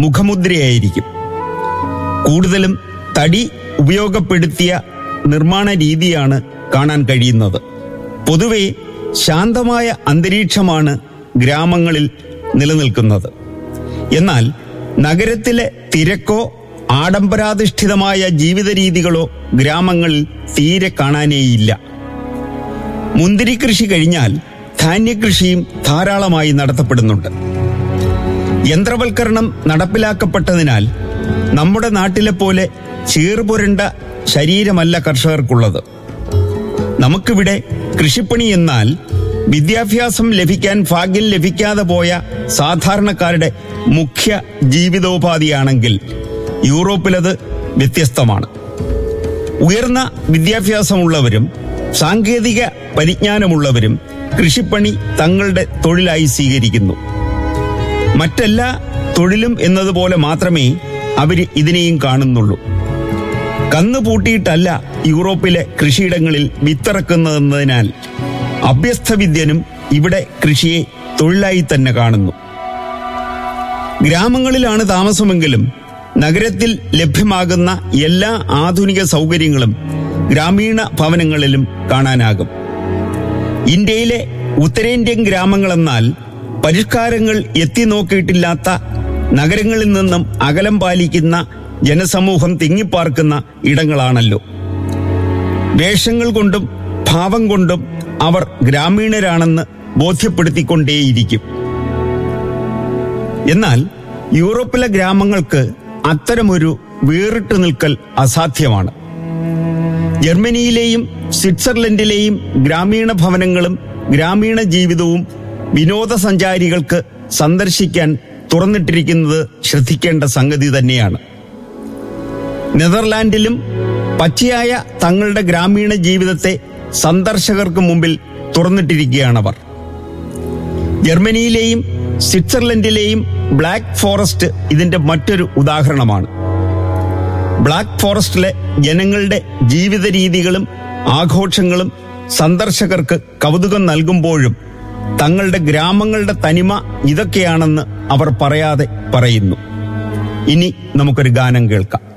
മുഖമുദ്രയായിരിക്കും കൂടുതലും തടി ഉപയോഗപ്പെടുത്തിയ നിർമ്മാണ രീതിയാണ് കാണാൻ കഴിയുന്നത് പൊതുവെ ശാന്തമായ അന്തരീക്ഷമാണ് ഗ്രാമങ്ങളിൽ നിലനിൽക്കുന്നത് എന്നാൽ നഗരത്തിലെ തിരക്കോ ആഡംബരാധിഷ്ഠിതമായ ജീവിത രീതികളോ ഗ്രാമങ്ങളിൽ തീരെ കാണാനേയില്ല മുന്തിരി കൃഷി കഴിഞ്ഞാൽ ധാന്യകൃഷിയും ധാരാളമായി നടത്തപ്പെടുന്നുണ്ട് യന്ത്രവൽക്കരണം നടപ്പിലാക്കപ്പെട്ടതിനാൽ നമ്മുടെ നാട്ടിലെ പോലെ ചീർപുരണ്ട ശരീരമല്ല കർഷകർക്കുള്ളത് നമുക്കിവിടെ കൃഷിപ്പണി എന്നാൽ വിദ്യാഭ്യാസം ലഭിക്കാൻ ഭാഗ്യം ലഭിക്കാതെ പോയ സാധാരണക്കാരുടെ മുഖ്യ ജീവിതോപാധിയാണെങ്കിൽ യൂറോപ്പിലത് വ്യത്യസ്തമാണ് ഉയർന്ന വിദ്യാഭ്യാസമുള്ളവരും സാങ്കേതിക പരിജ്ഞാനമുള്ളവരും കൃഷിപ്പണി തങ്ങളുടെ തൊഴിലായി സ്വീകരിക്കുന്നു മറ്റെല്ലാ തൊഴിലും എന്നതുപോലെ മാത്രമേ അവർ ഇതിനെയും കാണുന്നുള്ളൂ കന്നു പൂട്ടിയിട്ടല്ല യൂറോപ്പിലെ കൃഷിയിടങ്ങളിൽ വിത്തിറക്കുന്നതെന്നതിനാൽ അഭ്യസ്തവിദ്യനും ഇവിടെ കൃഷിയെ തൊഴിലായി തന്നെ കാണുന്നു ഗ്രാമങ്ങളിലാണ് താമസമെങ്കിലും നഗരത്തിൽ ലഭ്യമാകുന്ന എല്ലാ ആധുനിക സൗകര്യങ്ങളും ഗ്രാമീണ ഭവനങ്ങളിലും കാണാനാകും ഇന്ത്യയിലെ ഉത്തരേന്ത്യൻ ഗ്രാമങ്ങളെന്നാൽ പരിഷ്കാരങ്ങൾ എത്തി നോക്കിയിട്ടില്ലാത്ത നഗരങ്ങളിൽ നിന്നും അകലം പാലിക്കുന്ന ജനസമൂഹം തിങ്ങിപ്പാർക്കുന്ന ഇടങ്ങളാണല്ലോ വേഷങ്ങൾ കൊണ്ടും ഭാവം കൊണ്ടും അവർ ഗ്രാമീണരാണെന്ന് ബോധ്യപ്പെടുത്തിക്കൊണ്ടേയിരിക്കും എന്നാൽ യൂറോപ്പിലെ ഗ്രാമങ്ങൾക്ക് അത്തരമൊരു വേറിട്ട് നിൽക്കൽ അസാധ്യമാണ് ജർമ്മനിയിലെയും സ്വിറ്റ്സർലൻഡിലെയും ഗ്രാമീണ ഭവനങ്ങളും ഗ്രാമീണ ജീവിതവും വിനോദസഞ്ചാരികൾക്ക് സന്ദർശിക്കാൻ തുറന്നിട്ടിരിക്കുന്നത് ശ്രദ്ധിക്കേണ്ട സംഗതി തന്നെയാണ് നെതർലാൻഡിലും പച്ചയായ തങ്ങളുടെ ഗ്രാമീണ ജീവിതത്തെ സന്ദർശകർക്ക് മുമ്പിൽ തുറന്നിട്ടിരിക്കുകയാണവർ ജർമ്മനിയിലെയും സ്വിറ്റ്സർലൻഡിലെയും ബ്ലാക്ക് ഫോറസ്റ്റ് ഇതിന്റെ മറ്റൊരു ഉദാഹരണമാണ് ബ്ലാക്ക് ഫോറസ്റ്റിലെ ജനങ്ങളുടെ ജീവിത രീതികളും ആഘോഷങ്ങളും സന്ദർശകർക്ക് കൗതുകം നൽകുമ്പോഴും തങ്ങളുടെ ഗ്രാമങ്ങളുടെ തനിമ ഇതൊക്കെയാണെന്ന് അവർ പറയാതെ പറയുന്നു ഇനി നമുക്കൊരു ഗാനം കേൾക്കാം